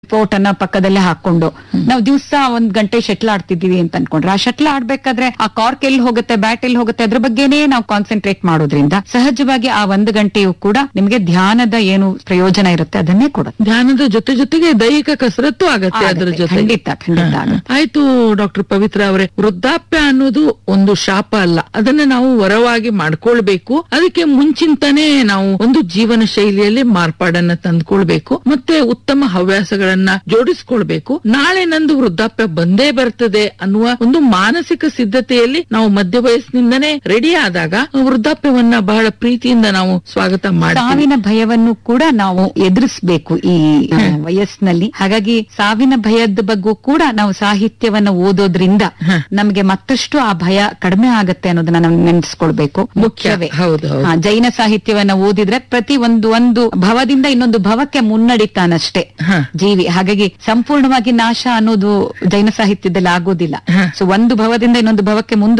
Sport ಅನ್ನ ಪಕ್ಕದಲ್ಲೇ ಹಾಕೊಂಡು ನಾವು ದಿವಸ ಒಂದ್ ಗಂಟೆ ಶಟ್ಲ್ ಆಡ್ತಿದೀವಿ ಅಂತ ಅನ್ಕೊಂಡ್ರೆ ಆ ಶಟ್ಲ್ ಆಡ್ಬೇಕಾದ್ರೆ ಆ ಕಾರ್ಕ್ ಎಲ್ಲಿ ಹೋಗುತ್ತೆ ಬ್ಯಾಟ್ ಎಲ್ಲಿ ಹೋಗುತ್ತೆ ಅದ್ರ ಬಗ್ಗೆನೇ ನಾವು ಕಾನ್ಸಂಟ್ರೇಟ್ ಮಾಡೋದ್ರಿಂದ ಸಹಜವಾಗಿ ಆ ಒಂದು ಗಂಟೆಯು ಕೂಡ ನಿಮಗೆ ಧ್ಯಾನದ ಏನು ಪ್ರಯೋಜನ ಇರುತ್ತೆ ಅದನ್ನೇ ಕೊಡುತ್ತೆ ಧ್ಯಾನದ ಜೊತೆ ಜೊತೆಗೆ ದೈಹಿಕ ಕಸರತ್ತು ಆಗತ್ತೆ ಆಗತ್ತೆ, ಅದ್ರ ಜೊತೆ ಖಂಡಿತ, ಖಂಡಿತ ಆಗತ್ತೆ. ಆಯ್ತು ಡಾಕ್ಟರ್ ಪವಿತ್ರ ಅವರೇ ವೃದ್ಧಾಪ್ಯ ಅನ್ನೋದು ಒಂದು ಶಾಪ ಅಲ್ಲ ಅದನ್ನ ನಾವು ವರವಾಗಿ ಮಾಡ್ಕೊಳ್ಬೇಕು ಅದಕ್ಕೆ ಮುಂಚಿಂತಾನೆ ನಾವು ಒಂದು ಜೀವನ ಶೈಲಿಯಲ್ಲಿ ಮಾರ್ಪಾಡನ್ನ ತಂದ್ಕೊಳ್ಬೇಕು ಮತ್ತೆ ಉತ್ತಮ ಹವ್ಯಾಸಗಳನ್ನ ಜೋಡಿಸ್ಕೊಳ್ಬೇಕು ನಾಳೆ ನಂದು ವೃದ್ಧಾಪ್ಯ ಬಂದೇ ಬರ್ತದೆ ಅನ್ನುವ ಒಂದು ಮಾನಸಿಕ ಸಿದ್ಧತೆಯಲ್ಲಿ ನಾವು ಮಧ್ಯ ವಯಸ್ಸಿನಿಂದನೇ ರೆಡಿ ಆದಾಗ ವೃದ್ಧಾಪ್ಯವನ್ನ ಬಹಳ ಪ್ರೀತಿಯಿಂದ ನಾವು ಸ್ವಾಗತ ಮಾಡ್ತೀವಿ ಸಾವಿನ ಭಯವನ್ನು ಕೂಡ ನಾವು ಎದುರಿಸಬೇಕು ಈ ಆ, ವಯಸ್ಸಿನಲ್ಲಿ ಹಾಗಾಗಿ ಸಾವಿನ ಭಯದ ಬಗ್ಗೂ ಕೂಡ ನಾವು ಸಾಹಿತ್ಯವನ್ನ ಓದೋದ್ರಿಂದ ನಮಗೆ ಮತ್ತಷ್ಟು ಆ ಭಯ ಕಡಿಮೆ ಆಗತ್ತೆ ಅನ್ನೋದನ್ನ ನಾವು ನೆನೆಸ್ಕೊಳ್ಬೇಕು ಮುಖ್ಯವೇ ಹೌದು ಹೌದು ಹಾ, ಜೈನ ಸಾಹಿತ್ಯವನ್ನ ಓದಿದ್ರೆ ಪ್ರತಿ ಒಂದು ಒಂದು ಭವದಿಂದ ಇನ್ನೊಂದು ಭವಕ್ಕೆ ಮುನ್ನಡಿತಾನಷ್ಟೇ ಹ. ಜೀವಿ ಹಾಗಾಗಿ ಸಂಪೂರ್ಣವಾಗಿ ನಾಶ ಅನ್ನೋದು ಜೈನ ಸಾಹಿತ್ಯದಲ್ಲಿ ಆಗೋದಿಲ್ಲ ಹ. ಸೊ ಒಂದು ಭವದಿಂದ ಇನ್ನೊಂದು ಭವಕ್ಕೆ ಮುಂದೆ